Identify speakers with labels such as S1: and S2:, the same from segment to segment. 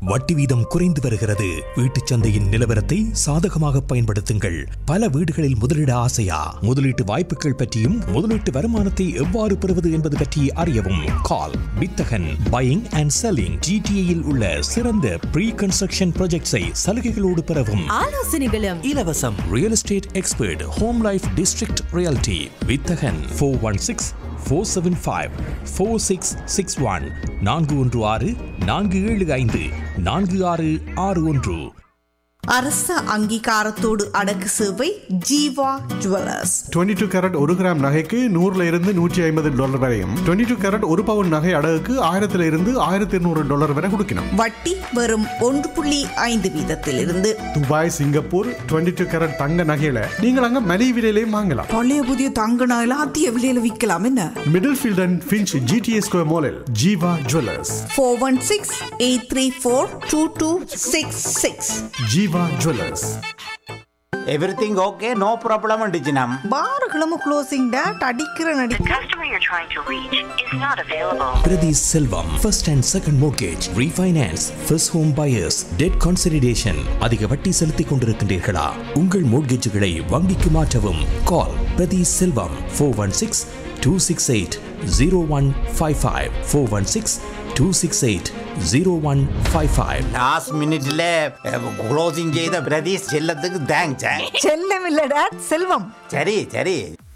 S1: வட்டி வீதம் குறைந்து வருகிறது வீட்டுச் சந்தையின் நிலவரத்தை சாதகமாக பயன்படுத்துங்கள் பல வீடுகளில் முதலீட ஆசையா முதலீட்டு வாய்ப்புகள் பற்றியும் முதலீட்டு வருமானத்தை எவ்வாறு பெறுவது என்பது பற்றி அறியவும் கால் வித்தகன் பையிங் அண்ட் செல்லிங் ஜிடிஏயில் உள்ள சிறந்த ப்ரீ கன்ஸ்ட்ரக்ஷன் ப்ராஜெக்ட்ஸை சலுகைகளோடு பெறவும்
S2: ஆலோசனைகளும்
S1: இலவசம் real estate expert home life district reality வித்தகன் four one six four seven five four six six one நான்கு ஒன்று ஆறு நான்கு ஏழு ஐந்து நான்கு ஆறு ஆறு ஒன்று
S3: அரச அங்கீகாரத்தோடு அடக்கு சேவை ஜீவா ஜுவல்லர்ஸ்
S4: 22 டூ கேரட் ஒரு கிராம் நகைக்கு நூறுல இருந்து நூற்றி ஐம்பது டாலர் வரையும் 22 டூ கேரட் ஒரு பவுன் நகை அடகுக்கு ஆயிரத்துல இருந்து ஆயிரத்தி இருநூறு டாலர் வரை கொடுக்கணும்
S3: வட்டி வெறும் ஒன்று புள்ளி ஐந்து வீதத்திலிருந்து
S4: துபாய் சிங்கப்பூர் 22 டூ கேரட் தங்க நகையில நீங்கள் அங்க மலிவு விலையிலையும் வாங்கலாம்
S5: பழைய புதிய தங்க நகையில அதிக விலையில விற்கலாம் என்ன
S4: Middlefield and Finch GTS square மாலில் Jeeva jewellers
S3: four one six eight three four two two six six
S4: Jeeva jewellers
S6: everything okay no problem டிஜினம்
S5: பாருகளும் க்ளோசிங் டேட் அடிக்கிற நடி
S7: The customer you're trying to reach is not available.
S1: Prathi Selvam first and second mortgage refinance first home buyers debt consideration அதிக வட்டி செலுத்திக் கொண்டிருக்கின்றீர்களா உங்கள் மோர்கேஜுகளை வங்கிக்கு மாற்றவும் call Prathi Selvam four one six two six eight zero one five five four one six two six eight zero one five five
S6: last மினிட்ல closing செய்த பிரதீஷ் செல்லத்துக்கு thanks
S5: செல்லம் இல்ல டேட் செல்வம்
S6: சரி சரி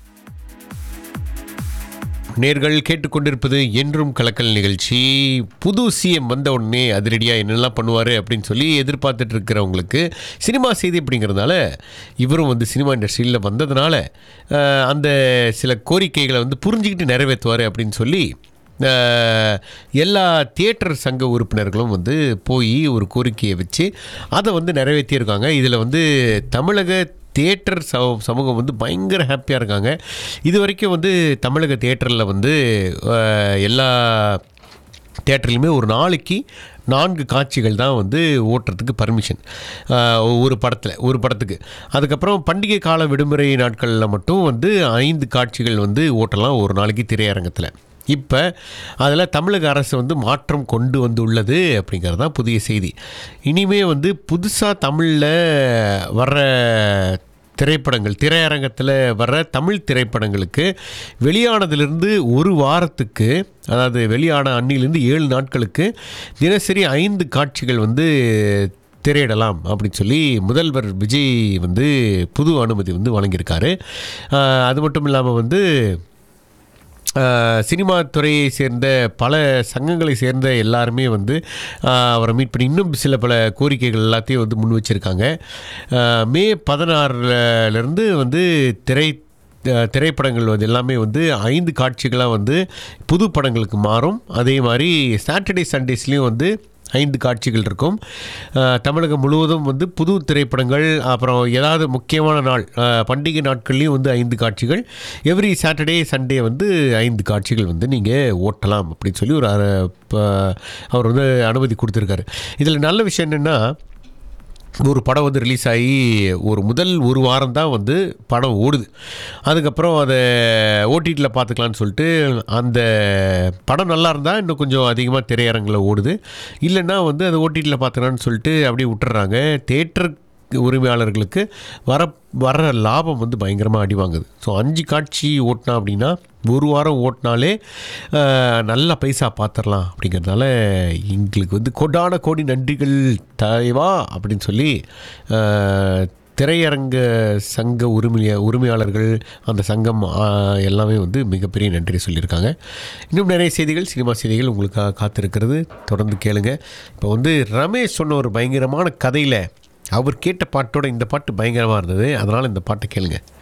S8: நேர்கள் கேட்டுக்கொண்டிருப்பது என்றும் கலக்கல் நிகழ்ச்சி புது சிஎம் வந்த உடனே அதிரடியாக என்னெல்லாம் பண்ணுவார் அப்படின்னு சொல்லி எதிர்பார்த்துட்டு இருக்கிறவங்களுக்கு சினிமா செய்தி அப்படிங்கிறதுனால இவரும் வந்து சினிமா இண்டஸ்ட்ரியில் வந்ததுனால அஹ், அந்த சில கோரிக்கைகளை வந்து புரிஞ்சுக்கிட்டு நிறைவேற்றுவார் அப்படின்னு சொல்லி அஹ், எல்லா தியேட்டர் சங்க உறுப்பினர்களும் வந்து போய் ஒரு கோரிக்கையை வச்சு அதை வந்து நிறைவேற்றியிருக்காங்க இதில் வந்து தமிழக தியேட்டர் சம- சமூகம் வந்து பயங்கர ஹாப்பியாக இருக்காங்க இது வரைக்கும் வந்து தமிழக தியேட்டரில் வந்து அஹ், எல்லா தேட்டர்லையுமே ஒரு நாளைக்கு நான்கு காட்சிகள் தான் வந்து ஓட்டுறதுக்கு பர்மிஷன் ஒரு படத்தில் ஒரு படத்துக்கு அதுக்கப்புறம் பண்டிகை கால விடுமுறை நாட்களில் மட்டும் வந்து ஐந்து காட்சிகள் வந்து ஓட்டலாம் ஒரு நாளைக்கு திரையரங்கத்தில் இப்போ அதில் தமிழக அரசு வந்து மாற்றம் கொண்டு வந்துள்ளது அப்படிங்கிறது தான் புதிய செய்தி இனிமே வந்து புதுசாக தமிழில் வர்ற திரைப்படங்கள் திரையரங்கத்தில் வர்ற தமிழ் திரைப்படங்களுக்கு வெளியானதிலிருந்து ஒரு வாரத்துக்கு அதாவது வெளியான அன்னிலிருந்து ஏழு நாட்களுக்கு தினசரி ஐந்து காட்சிகள் வந்து திரையிடலாம் அப்படின்னு சொல்லி முதல்வர் விஜய் வந்து புது அனுமதி வந்து வழங்கியிருக்காரு ஆஹ் அது மட்டும் இல்லாமல் வந்து ஆஹ் சினிமா துறையை சேர்ந்த பல சங்கங்களை சேர்ந்த எல்லாருமே வந்து ஆஹ் அவரை மீட் பண்ணி இன்னும் சில பல கோரிக்கைகள் எல்லாத்தையும் வந்து முன் வச்சுருக்காங்க ஆஹ் மே பதினாறுலேருந்து வந்து திரை அஹ் திரைப்படங்கள் வந்து எல்லாமே வந்து ஐந்து காட்சிகளாக வந்து புது படங்களுக்கு மாறும் அதே மாதிரி சாட்டர்டே சண்டேஸ்லேயும் வந்து ஐந்து காட்சிகள் இருக்கும் அஹ் தமிழகம் முழுவதும் வந்து புது திரைப்படங்கள் அப்புறம் ஏதாவது முக்கியமான நாள் அஹ் பண்டிகை நாட்கள்லேயும் வந்து ஐந்து காட்சிகள் எவ்ரி சாட்டர்டே சண்டே வந்து ஐந்து காட்சிகள் வந்து நீங்கள் ஓட்டலாம் அப்படின்னு சொல்லி ஒரு அர- ப- அவர் வந்து அனுமதி கொடுத்துருக்காரு இதில் நல்ல விஷயம் என்னென்னா ஒரு படம் வந்து ரிலீஸ் ஆகி ஒரு முதல் ஒரு வாரம் தான் வந்து படம் ஓடுது அதுக்கப்புறம் அதை ஓடிடியில் பார்த்துக்கலான்னு சொல்லிட்டு அந்த படம் நல்லா இருந்தால் இன்னும் கொஞ்சம் அதிகமாக திரையரங்கில் ஓடுது இல்லைன்னா வந்து அதை ஓடிடியில் பார்த்துக்கலான்னு சொல்லிட்டு அப்படியே விட்டுறாங்க தேட்டர் உரிமையாளர்களுக்கு வர வர லாபம் வந்து பயங்கரமாக அடி வாங்குது ஸோ அஞ்சு காட்சி ஓட்டினா அப்படின்னா ஒரு வாரம் ஓட்டினாலே அஹ், நல்ல பைசா பார்த்துடலாம் அப்படிங்கிறதுனால எங்களுக்கு வந்து கொடான கோடி நன்றிகள் தலைவா அப்படின்னு சொல்லி அஹ், திரையரங்க சங்க உரிமைய உரிமையாளர்கள் அந்த சங்கம் ஆஹ், எல்லாமே வந்து மிகப்பெரிய நன்றி சொல்லியிருக்காங்க இன்னும் நிறைய செய்திகள் சினிமா செய்திகள் உங்களுக்காக காத்திருக்கிறது தொடர்ந்து கேளுங்க இப்போ வந்து ரமேஷ் சொன்ன ஒரு பயங்கரமான கதையில் அவர் கேட்ட பாட்டோட இந்த பாட்டு பயங்கரமாக இருந்தது அதனால் இந்த பாட்டை கேளுங்க